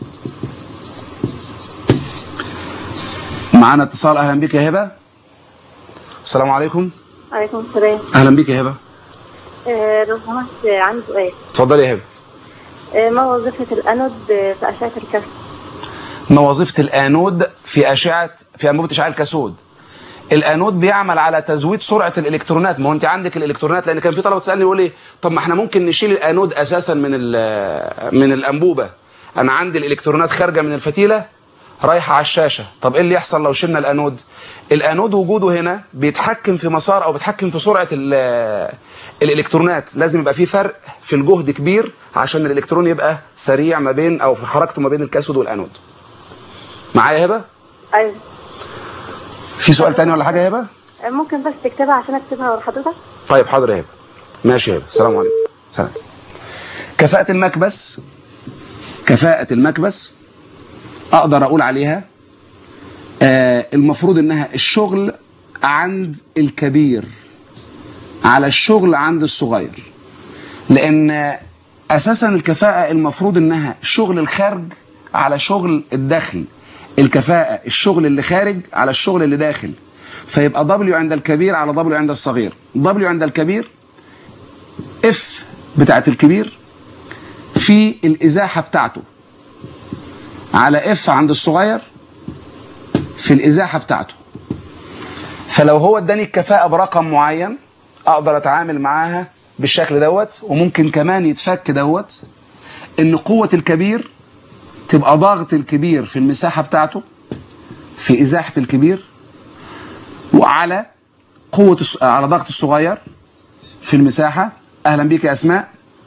A: معانا اتصال اهلا بك يا هبة السلام عليكم
C: عليكم السلام
A: اهلا بك يا هبة
C: آه، لو سمحت آه، عندي سؤال
A: اتفضلي يا هبة
C: آه، ما وظيفة الأنود آه، في أشعة الكشف؟
A: ما وظيفة الانود في اشعة في انبوبة اشعاع الكاثود الانود بيعمل على تزويد سرعه الالكترونات ما هو انت عندك الالكترونات لان كان في طلبه تسالني يقول لي طب ما احنا ممكن نشيل الانود اساسا من ال- من الانبوبه انا عندي الالكترونات خارجه من الفتيله رايحه على الشاشه طب ايه اللي يحصل لو شلنا الانود الانود وجوده هنا بيتحكم في مسار او بيتحكم في سرعه ال- الالكترونات لازم يبقى في فرق في الجهد كبير عشان الالكترون يبقى سريع ما بين او في حركته ما بين الكاثود والانود معايا يا هبه
C: ايوه
A: في سؤال تاني ولا حاجه يا هبه
C: ممكن بس تكتبها عشان اكتبها لحضرتك
A: طيب حاضر يا هبه ماشي يا هبه السلام عليكم سلام كفاءه المكبس كفاءه المكبس اقدر اقول عليها آه المفروض انها الشغل عند الكبير على الشغل عند الصغير لان اساسا الكفاءه المفروض انها شغل الخارج على شغل الداخل الكفاءه الشغل اللي خارج على الشغل اللي داخل فيبقى دبليو عند الكبير على دبليو عند الصغير دبليو عند الكبير اف بتاعت الكبير في الازاحه بتاعته على اف عند الصغير في الازاحه بتاعته فلو هو اداني الكفاءه برقم معين اقدر اتعامل معاها بالشكل دوت وممكن كمان يتفك دوت ان قوه الكبير تبقى ضغط الكبير في المساحه بتاعته في ازاحه الكبير وعلى قوه الص- على ضغط الصغير في المساحه اهلا بيك يا اسماء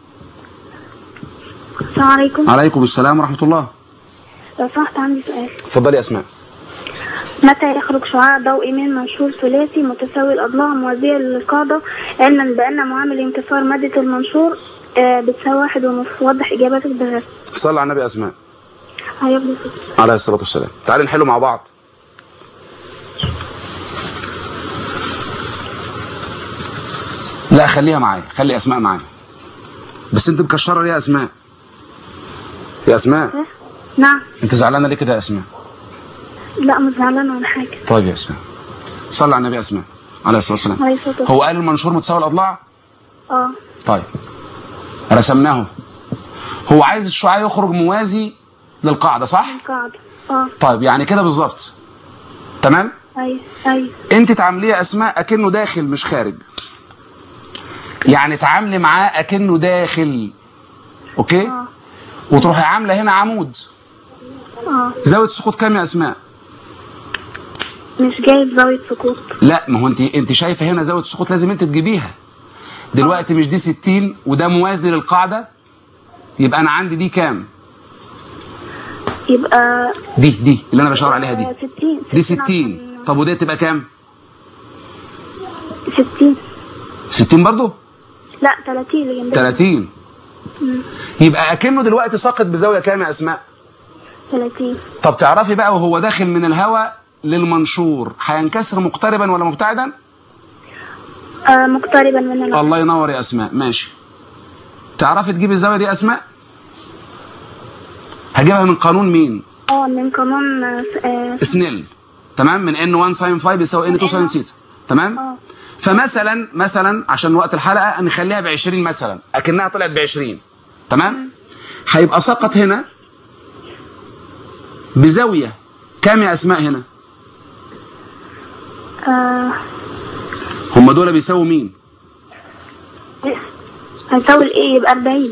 C: السلام عليكم
A: عليكم السلام ورحمه الله
C: لو سمحت عندي سؤال
A: اتفضلي يا اسماء
C: متى يخرج شعاع ضوئي من منشور ثلاثي متساوي الأضلاع موازية للقاعدة علما بأن معامل انكسار مادة المنشور آه، بتساوي واحد ونصف وضح إجابتك بغير
A: صلى على النبي يا اسماء
C: هيفضل
A: عليه الصلاه والسلام تعالي نحله مع بعض لا خليها معايا خلي اسماء معايا بس انت مكشره ليه يا اسماء يا اسماء
C: نعم
A: انت زعلانه ليه كده يا اسماء
C: لا مش زعلانة ولا حاجة
A: طيب يا اسماء صلى على النبي يا اسماء عليه الصلاه والسلام
C: عليه الصلاة والسلام.
A: هو قال المنشور متساوي الاضلاع
C: اه
A: طيب رسمناه هو عايز الشعاع يخرج موازي للقاعده صح
C: القاعدة اه
A: طيب يعني كده بالظبط تمام
C: ايوه ايوه
A: انت تعامليه اسماء اكنه داخل مش خارج يعني تعاملي معاه اكنه داخل اوكي
C: اه
A: وتروحي عامله هنا عمود
C: اه
A: زاويه سقوط كام يا اسماء
C: مش جايب زاوية سقوط
A: لا ما هو انت انت شايفه هنا زاويه سقوط لازم انت تجيبيها دلوقتي مش دي 60 وده موازي للقاعده يبقى انا عندي دي كام
C: يبقى
A: دي دي اللي انا بشاور عليها دي
C: آه، 60
A: دي 60 طب ودي تبقى كام
C: 60
A: 60 برضو
C: لا 30 اللي جنبها
A: 30 يبقى اكنه دلوقتي ساقط بزاويه كام يا اسماء
C: 30
A: طب تعرفي بقى وهو داخل من الهواء للمنشور هينكسر مقتربا ولا مبتعدا
C: آه مقتربا من الأرض
A: الله ينور يا اسماء ماشي تعرفي تجيبي الزاويه دي يا اسماء هجيبها من قانون مين
C: اه من قانون آه، آه،
A: سنيل تمام من ان 1 ساين 5 يساوي ان 2 ساين ثيتا تمام
C: اه
A: فمثلا مثلا عشان وقت الحلقه نخليها ب 20 مثلا اكنها طلعت ب 20 تمام هيبقى سقط هنا بزاويه كام يا اسماء هنا
C: آه،
A: هم دول بيساووا مين
C: هنساوي الايه يبقى 40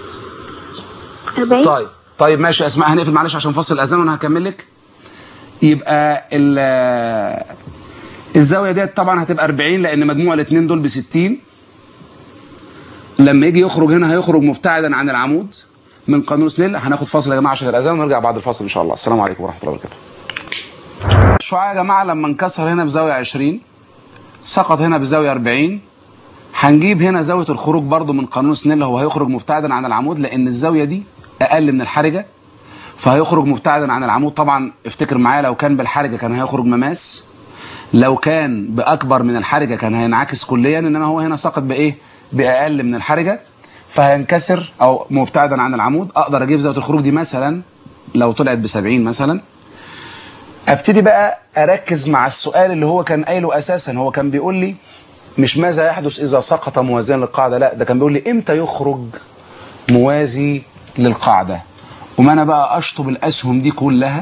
C: 40
A: طيب طيب ماشي يا اسماء هنقفل معلش عشان فصل الاذان وانا هكمل لك يبقى ال الزاويه ديت طبعا هتبقى 40 لان مجموع الاثنين دول ب 60 لما يجي يخرج هنا هيخرج مبتعدا عن العمود من قانون سنيل هناخد فاصل يا جماعه عشان الاذان ونرجع بعد الفاصل ان شاء الله السلام عليكم ورحمه الله وبركاته الشعاع يا جماعه لما انكسر هنا بزاويه 20 سقط هنا بزاويه 40 هنجيب هنا زاويه الخروج برضو من قانون سنيل هو هيخرج مبتعدا عن العمود لان الزاويه دي اقل من الحرجه فهيخرج مبتعدا عن العمود طبعا افتكر معايا لو كان بالحرجه كان هيخرج مماس لو كان باكبر من الحرجه كان هينعكس كليا انما هو هنا سقط بايه باقل من الحرجه فهينكسر او مبتعدا عن العمود اقدر اجيب زاويه الخروج دي مثلا لو طلعت ب 70 مثلا ابتدي بقى اركز مع السؤال اللي هو كان قايله اساسا هو كان بيقول لي مش ماذا يحدث اذا سقط موازيا للقاعده لا ده كان بيقول لي امتى يخرج موازي للقاعده وما انا بقى اشطب الاسهم دي كلها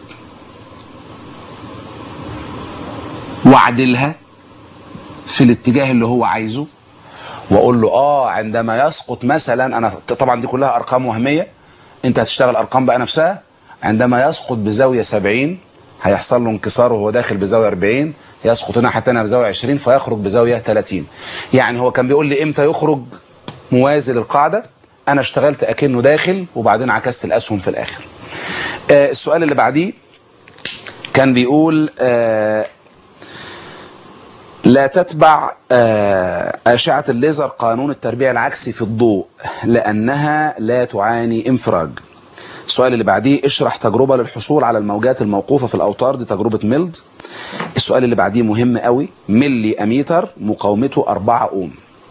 A: واعدلها في الاتجاه اللي هو عايزه واقول له اه عندما يسقط مثلا انا طبعا دي كلها ارقام وهميه انت هتشتغل ارقام بقى نفسها عندما يسقط بزاويه 70 هيحصل له انكسار وهو داخل بزاويه 40 يسقط هنا حتى هنا بزاويه 20 فيخرج بزاويه 30 يعني هو كان بيقول لي امتى يخرج موازي للقاعده انا اشتغلت اكنه داخل وبعدين عكست الاسهم في الاخر آه السؤال اللي بعديه كان بيقول آه لا تتبع آه، أشعة الليزر قانون التربيع العكسي في الضوء لأنها لا تعاني انفراج السؤال اللي بعديه اشرح تجربة للحصول على الموجات الموقوفة في الأوتار دي تجربة ميلد السؤال اللي بعديه مهم قوي ملي أميتر مقاومته 4 أوم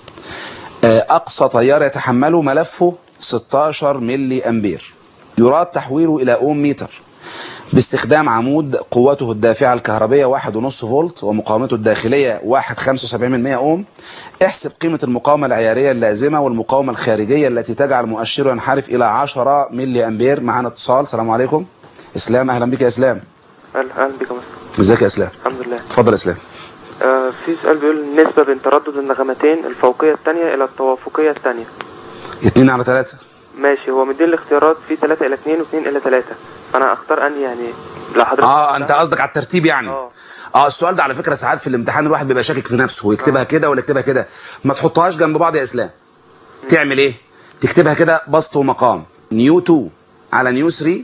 A: آه، أقصى تيار يتحمله ملفه 16 ملي أمبير يراد تحويله إلى أوم متر باستخدام عمود قوته الدافعة الكهربية 1.5 فولت ومقاومته الداخلية 1.75 أوم احسب قيمة المقاومة العيارية اللازمة والمقاومة الخارجية التي تجعل مؤشره ينحرف إلى 10 ملي أمبير معنا اتصال السلام عليكم إسلام أهلا بك يا إسلام
D: اهلا أهلا بك يا مستر
A: ازيك يا إسلام
D: الحمد لله
A: اتفضل يا إسلام
D: آه في سؤال بيقول النسبة بين تردد النغمتين الفوقية الثانية إلى التوافقية الثانية
A: 2 على 3
D: ماشي هو مدين الاختيارات في 3 إلى 2 و2 إلى 3 فأنا أختار أنهي يعني لو حضرتك
A: اه انت قصدك على الترتيب يعني
D: اه.
A: اه السؤال ده على فكره ساعات في الامتحان الواحد بيبقى شاكك في نفسه ويكتبها كده ولا يكتبها كده ما تحطهاش جنب بعض يا اسلام تعمل ايه تكتبها كده بسط ومقام نيو 2 على نيو 3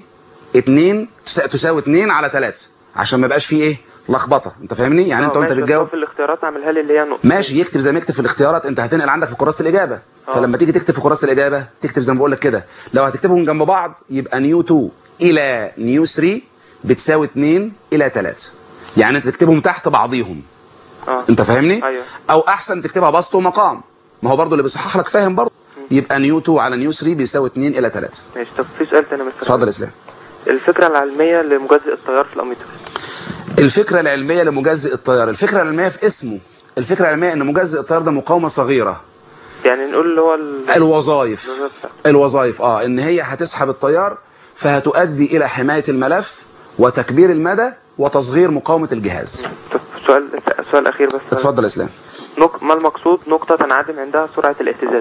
A: 2 تسا- تساوي 2 على 3 عشان ما يبقاش فيه ايه لخبطه انت فاهمني يعني
D: اه،
A: انت وانت
D: ماشي، بس
A: بتجاوب
D: هو في الاختيارات أعملها لي اللي هي نقطة
A: ماشي يكتب زي ما يكتب في الاختيارات انت هتنقل عندك في كراسه الاجابه فلما تيجي تكتب في كراسه الاجابه تكتب زي ما بقول لك كده لو هتكتبهم جنب بعض يبقى نيو 2 الى نيو 3 بتساوي 2 الى 3 يعني انت تكتبهم تحت بعضيهم
D: اه
A: انت فاهمني
D: ايوه.
A: او احسن تكتبها بسط ومقام ما هو برضو اللي بيصحح لك فاهم برضو يبقى نيو 2 على نيو 3 بيساوي 2 الى 3
D: ماشي طب في سؤال تاني مثلا
A: اتفضل يا اسلام
D: الفكرة العلمية لمجزء التيار في الأميتر
A: الفكره العلميه لمجزئ التيار الفكره العلميه في اسمه الفكره العلميه ان مجزئ التيار ده مقاومه صغيره
D: يعني نقول اللي هو ال...
A: الوظائف
D: الوظائف بتاعته.
A: الوظائف اه ان هي هتسحب التيار فهتؤدي الى حمايه الملف وتكبير المدى وتصغير مقاومه الجهاز
D: طب سؤال سؤال أخير بس
A: اتفضل يا اسلام
D: نق... ما المقصود نقطة تنعدم عندها سرعة الاهتزاز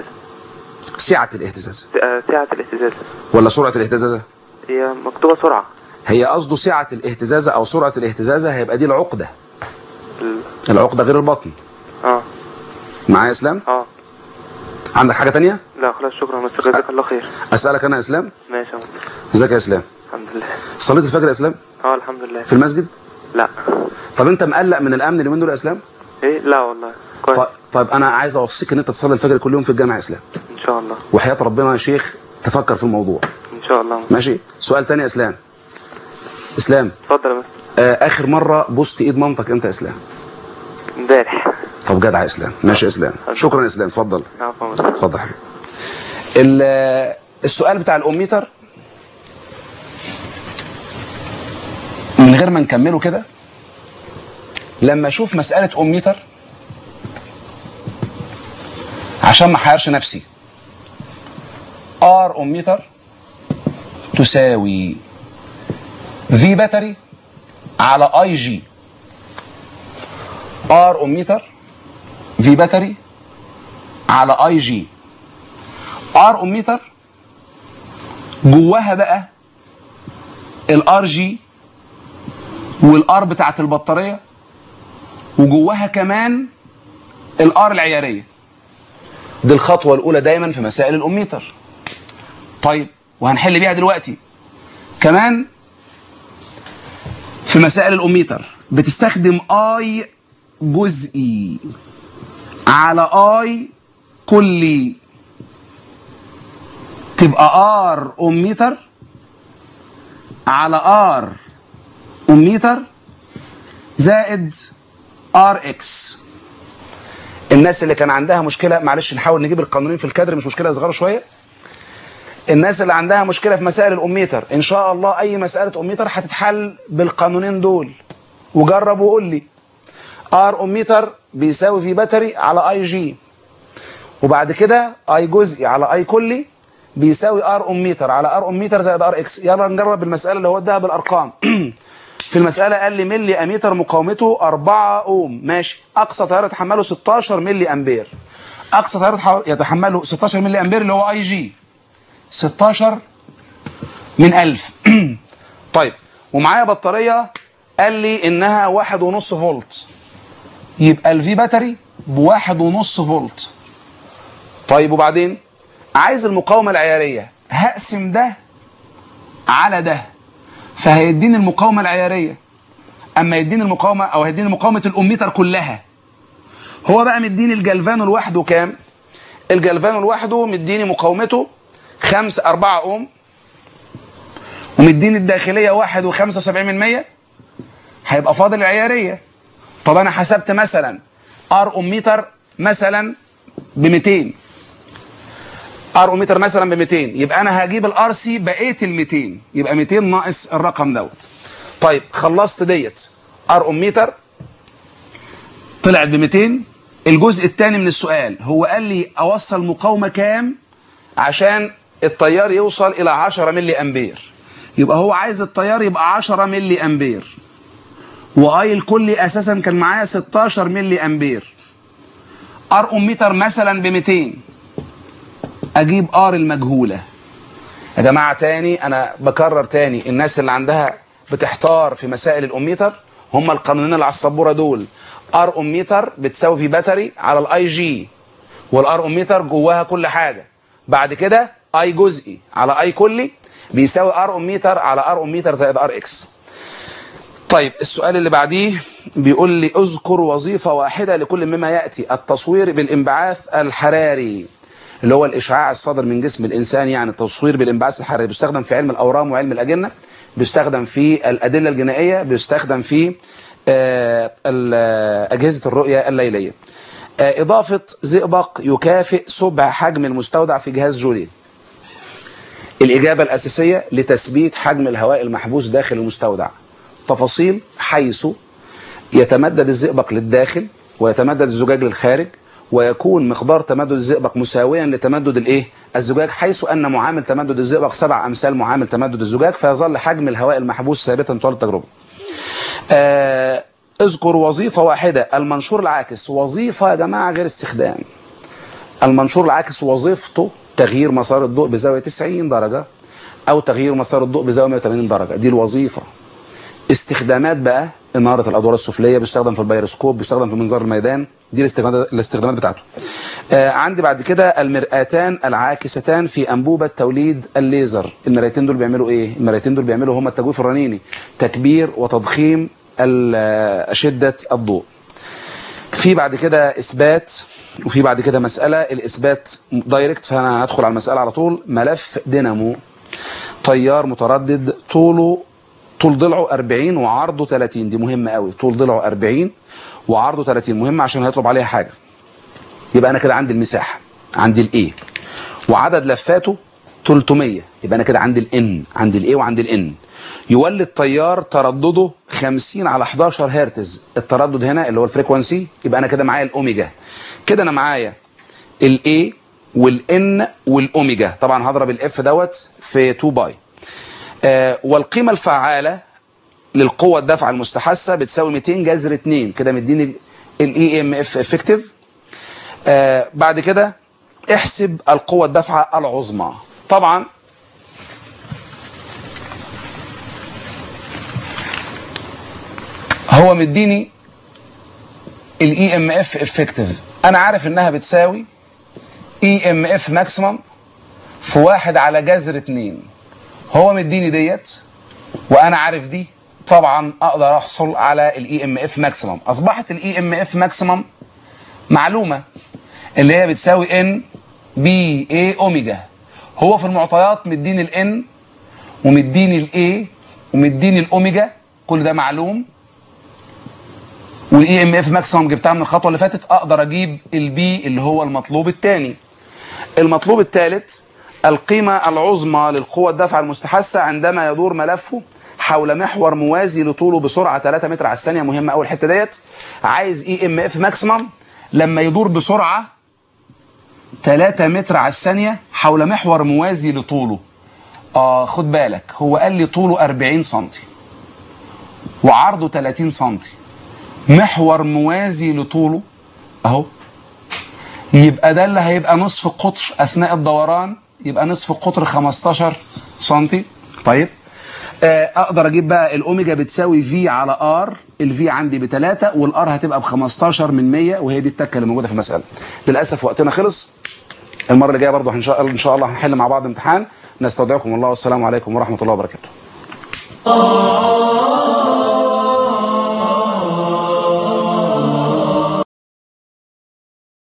A: سعه الاهتزاز
D: آه، سعة الاهتزاز
A: ولا سرعه الاهتزاز
D: هي مكتوبة سرعة
A: هي قصده سعه الاهتزاز او سرعه الاهتزاز هيبقى دي العقده
D: ال...
A: العقده غير البطن
D: اه
A: معايا يا اسلام
D: اه
A: عندك حاجه تانية
D: لا خلاص شكرا مستر جزاك الله خير
A: اسالك انا يا اسلام
D: ماشي يا مستر
A: ازيك يا اسلام
D: الحمد لله
A: صليت الفجر يا اسلام
D: اه الحمد لله
A: في المسجد
D: لا
A: طب انت مقلق من الامن اليومين دول يا اسلام
D: ايه لا والله كويس
A: ط- طيب انا عايز اوصيك ان انت تصلي الفجر كل يوم في الجامع يا اسلام
D: ان شاء الله
A: وحياه ربنا يا شيخ تفكر في الموضوع
D: ان شاء الله
A: ماشي سؤال تاني يا اسلام اسلام
D: اتفضل يا مستر
A: آه اخر مره بوست ايد مامتك امتى يا اسلام
D: امبارح
A: طب جدع يا اسلام ماشي يا اسلام شكرا يا اسلام اتفضل
D: عفوا يا مستر
A: اتفضل يا حبيبي ال- السؤال بتاع الاميتر من غير ما نكمله كده لما اشوف مساله اميتر عشان ما احيرش نفسي ار اميتر تساوي في باتري على اي جي ار اميتر في باتري على اي جي ار اميتر جواها بقى الار جي والار بتاعت البطاريه وجواها كمان الار العياريه دي الخطوه الاولى دايما في مسائل الاميتر طيب وهنحل بيها دلوقتي كمان في مسائل الاميتر بتستخدم اي جزئي على اي كلي تبقى ار اميتر على ار اميتر زائد ار اكس الناس اللي كان عندها مشكله معلش نحاول نجيب القانونين في الكادر مش مشكله صغيره شويه الناس اللي عندها مشكله في مسائل الاميتر ان شاء الله اي مساله اميتر هتتحل بالقانونين دول وجرب وقول لي ار اميتر بيساوي في باتري على اي جي وبعد كده اي جزئي على اي كلي بيساوي ار اميتر على ار اميتر زائد ار اكس يلا نجرب المساله اللي هو اداها بالارقام في المساله قال لي ملي اميتر مقاومته 4 اوم ماشي اقصى تيار يتحمله 16 ملي امبير اقصى تيار يتح- يتحمله 16 ملي امبير اللي هو اي جي 16 من 1000 طيب ومعايا بطاريه قال لي انها واحد ونص فولت يبقى الفي باتري بواحد ونص فولت طيب وبعدين عايز المقاومة العيارية هقسم ده على ده فهيديني المقاومة العيارية اما يديني المقاومة او هيديني مقاومة الاميتر كلها هو بقى مديني الجلفانو لوحده كام الجلفانو لوحده مديني مقاومته 5 4 اوم ومديني الداخلية واحد وخمسة وسبعين من مية هيبقى فاضل العيارية طب انا حسبت مثلا ار اميتر مثلا ب 200 ار اميتر مثلا ب 200 يبقى انا هجيب الار سي بقيه ال 200 يبقى 200 ناقص الرقم دوت طيب خلصت ديت ار اميتر طلعت ب 200 الجزء الثاني من السؤال هو قال لي اوصل مقاومه كام عشان التيار يوصل الى 10 ملي امبير يبقى هو عايز التيار يبقى 10 ملي امبير واي الكلي اساسا كان معايا 16 ملي امبير ار اميتر مثلا ب 200 اجيب ار المجهوله يا جماعه تاني انا بكرر تاني الناس اللي عندها بتحتار في مسائل الاميتر هم القانونين اللي على السبوره دول ار اميتر بتساوي في باتري على الاي جي والار اميتر جواها كل حاجه بعد كده اي جزئي على اي كلي بيساوي ار اميتر على ار اميتر زائد ار اكس طيب السؤال اللي بعديه بيقول لي اذكر وظيفة واحدة لكل مما يأتي التصوير بالانبعاث الحراري اللي هو الإشعاع الصادر من جسم الإنسان يعني التصوير بالانبعاث الحراري بيستخدم في علم الأورام وعلم الأجنة بيستخدم في الأدلة الجنائية بيستخدم في آه، ال- أجهزة الرؤية الليلية آه، إضافة زئبق يكافئ سبع حجم المستودع في جهاز جولي الإجابة الأساسية لتثبيت حجم الهواء المحبوس داخل المستودع تفاصيل حيث يتمدد الزئبق للداخل ويتمدد الزجاج للخارج ويكون مقدار تمدد الزئبق مساويا لتمدد الايه الزجاج حيث ان معامل تمدد الزئبق سبع امثال معامل تمدد الزجاج فيظل حجم الهواء المحبوس ثابتا طوال التجربه آه اذكر وظيفه واحده المنشور العاكس وظيفه يا جماعه غير استخدام المنشور العاكس وظيفته تغيير مسار الضوء بزاويه 90 درجه او تغيير مسار الضوء بزاويه 180 درجه دي الوظيفه استخدامات بقى إنارة الأدوار السفلية بيستخدم في البيروسكوب بيستخدم في منظار الميدان دي الاستخدامات الاستخدامات بتاعته آه عندي بعد كده المرآتان العاكستان في أنبوبة توليد الليزر المرايتين دول بيعملوا إيه المرايتين دول بيعملوا هما التجويف الرنيني تكبير وتضخيم ال- شدة الضوء في بعد كده إثبات وفي بعد كده مسألة الإثبات دايركت فأنا هدخل على المسألة على طول ملف دينامو تيار متردد طوله طول ضلعه 40 وعرضه 30 دي مهمه قوي طول ضلعه 40 وعرضه 30 مهمه عشان هيطلب عليها حاجه يبقى انا كده عندي المساحه عندي الايه وعدد لفاته 300 يبقى انا كده عندي الان عندي الايه وعندي الان يولد تيار تردده 50 على 11 هرتز التردد هنا اللي هو الفريكوانسي يبقى انا كده معايا الاوميجا كده انا معايا الاي والان والاوميجا طبعا هضرب الاف دوت في 2 باي آه، والقيمة الفعالة للقوة الدفع المستحثة بتساوي 200 جذر 2 كده مديني الاي ام اف افكتيف بعد كده احسب القوة الدفعة العظمى طبعا هو مديني الاي ام اف افكتيف انا عارف انها بتساوي اي ام اف ماكسيمم في واحد على جذر اتنين هو مديني ديت وانا عارف دي طبعا اقدر احصل على الاي ام اف ماكسيمم اصبحت الاي ام اف ماكسيمم معلومه اللي هي بتساوي ان بي اي اوميجا هو في المعطيات مديني الان ومديني الاي ومديني الاوميجا كل ده معلوم والاي ام اف ماكسيمم جبتها من الخطوه اللي فاتت اقدر اجيب البي اللي هو المطلوب الثاني المطلوب الثالث القيمة العظمى للقوة الدافعة المستحثة عندما يدور ملفه حول محور موازي لطوله بسرعة 3 متر على الثانية مهمة أول حتة ديت عايز اي ام اف ماكسيمم لما يدور بسرعة 3 متر على الثانية حول محور موازي لطوله اه خد بالك هو قال لي طوله 40 سم وعرضه 30 سم محور موازي لطوله اهو يبقى ده اللي هيبقى نصف القطر اثناء الدوران يبقى نصف القطر 15 سم طيب آه، اقدر اجيب بقى الاوميجا بتساوي في على ار الفي عندي بثلاثة والار هتبقى ب 15 من 100 وهي دي التكه اللي موجوده في المساله للاسف وقتنا خلص المره اللي جايه برضه ان شاء الله ان شاء الله هنحل مع بعض امتحان نستودعكم الله والسلام عليكم ورحمه الله وبركاته